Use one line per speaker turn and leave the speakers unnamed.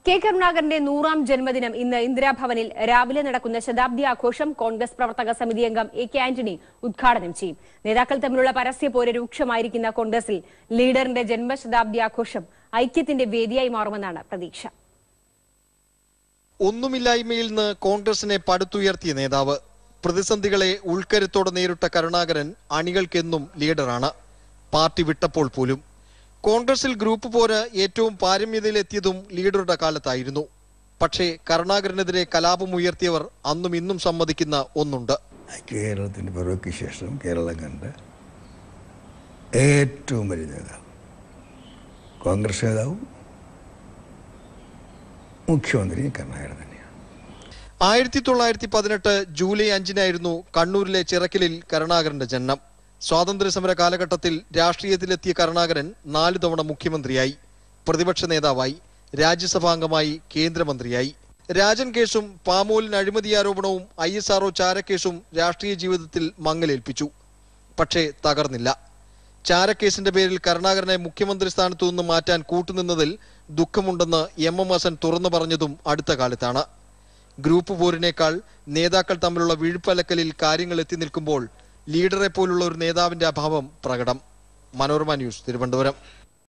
K കരുണാകരന്റെ നൂറാം ജന്മദിനം ഇന്ന് ഇന്ദിരാഭവനിൽ രാവിലെ നടക്കുന്ന ശതാബ്ദി ആഘോഷം കോൺഗ്രസ് പ്രവർത്തക സമിതി അംഗം എ കെ ആന്റണി ഉദ്ഘാടനം ചെയ്യും നേതാക്കൾ തമ്മിലുള്ള പരസ്യ പോര് രൂക്ഷമായിരിക്കുന്ന കോൺഗ്രസിൽ ലീഡറിന്റെ ജന്മശതാബ്ദി ആഘോഷം ഐക്യത്തിന്റെ വേദിയായി മാറുമെന്നാണ് പ്രതീക്ഷ
ഒന്നുമില്ലായ്മയിൽ നിന്ന് കോൺഗ്രസിനെ പടുത്തുയർത്തിയ നേതാവ് പ്രതിസന്ധികളെ ഉൾക്കരുത്തോടെ നേരിട്ട കരുണാകരൻ അണികൾക്കെന്നും ലീഡറാണ് പാർട്ടി വിട്ടപ്പോൾ പോലും കോൺഗ്രസിൽ ഗ്രൂപ്പ് പോര് ഏറ്റവും പാരമ്യതയിലെത്തിയതും ലീഡറുടെ കാലത്തായിരുന്നു പക്ഷേ കരുണാകരനെതിരെ കലാപമുയർത്തിയവർ അന്നും ഇന്നും സമ്മതിക്കുന്ന ഒന്നുണ്ട്
കേരളത്തിൻ്റെ പിറവിക്ക് ശേഷം കേരളം കണ്ട ഏറ്റവും വലിയ നേതാവ് കോൺഗ്രസ് നേതാവും മുഖ്യമന്ത്രി കരുണാകരൻ തന്നെയാണ്
ആയിരത്തി തൊള്ളായിരത്തി പതിനെട്ട് ജൂലൈ അഞ്ചിനായിരുന്നു കണ്ണൂരിലെ ചിറക്കലിൽ കരുണാകരന്റെ ജനനം സ്വാതന്ത്ര്യ സമര കാലഘട്ടത്തിൽ രാഷ്ട്രീയത്തിലെത്തിയ കരുണാകരൻ നാല് തവണ മുഖ്യമന്ത്രിയായി പ്രതിപക്ഷ നേതാവായി രാജ്യസഭാംഗമായി കേന്ദ്രമന്ത്രിയായി രാജൻ കേസും പാമോലിന് അഴിമതി ആരോപണവും ഐ എസ് ആർഒ ചാരക്കേസും രാഷ്ട്രീയ ജീവിതത്തിൽ മങ്ങലേൽപ്പിച്ചു പക്ഷേ തകർന്നില്ല ചാരക്കേസിന്റെ പേരിൽ കരുണാകരനെ മുഖ്യമന്ത്രി സ്ഥാനത്തു നിന്ന് മാറ്റാൻ കൂട്ടുനിന്നതിൽ ദുഃഖമുണ്ടെന്ന് എം എം ഹസൻ തുറന്നു പറഞ്ഞതും അടുത്ത കാലത്താണ് ഗ്രൂപ്പ് പോരിനേക്കാൾ നേതാക്കൾ തമ്മിലുള്ള വീഴ്പ്പലക്കലിൽ കാര്യങ്ങൾ എത്തി നിൽക്കുമ്പോൾ ലീഡറെ പോലുള്ള ഒരു നേതാവിന്റെ അഭാവം പ്രകടം മനോരമ ന്യൂസ് തിരുവനന്തപുരം